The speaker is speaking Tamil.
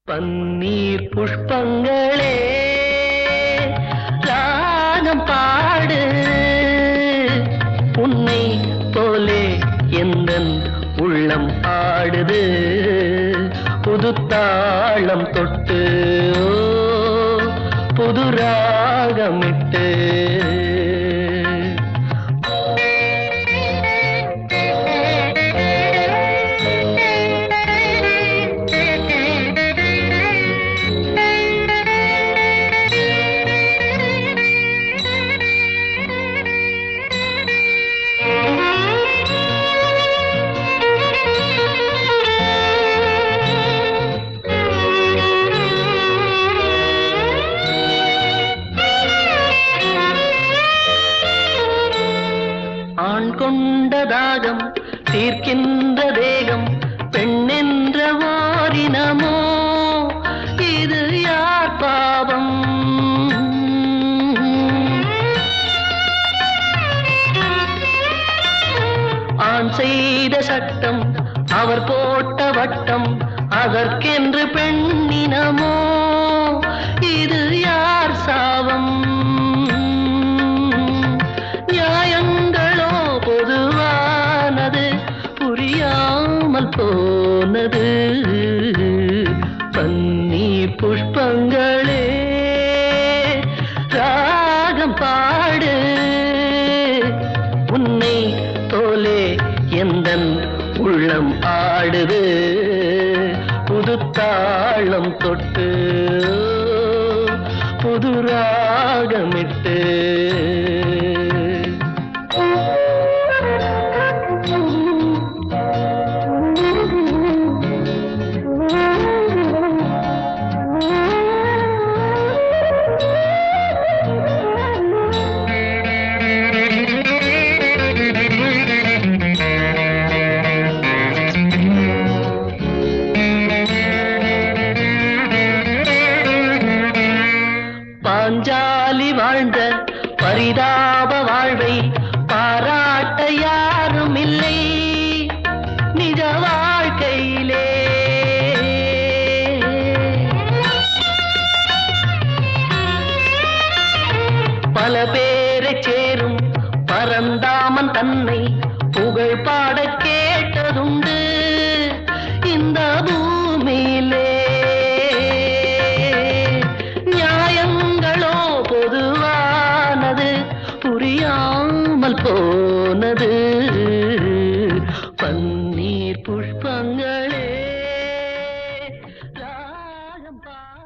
பன்னீர் புஷ்பங்களே ராகம் பாடு உன்னை போலே எந்த உள்ளம் ஆடுது புது தாளம் தொட்டு ஓ, புது ராகமிட்டு ஆண் கொண்ட தாகம் தீர்க்கின்ற தேகம் பெண்ணென்ற வாரினமோ இது யார் பாவம் ஆண் செய்த சட்டம் அவர் போட்ட வட்டம் அதற்கென்று பெண்ணினமோ இது யார் சாவம் நியாயங்களோ பொதுவானது புரியாமல் போனது பன்னீர் புஷ்பங்களே ராகம் பாடு உன்னை போலே எந்த உள்ளம் ஆடுது புது தாளம் தொட்டு புது ராகமிட்டு பாஞ்சாலி வாழ்ந்த பரிதாப வாழ்வை பாராட்ட யாரும் இல்லை நிஜ வாழ்க்கையிலே பல பேரை சேரும் பரந்தாமன் தன்னை புகழ் பாட கேட்டதுண்டு இந்த பூமியிலே நியாயங்களோ பொதுவானது புரியாமல் போனது பன்னீர் புஷ்பங்களே ராகம் பா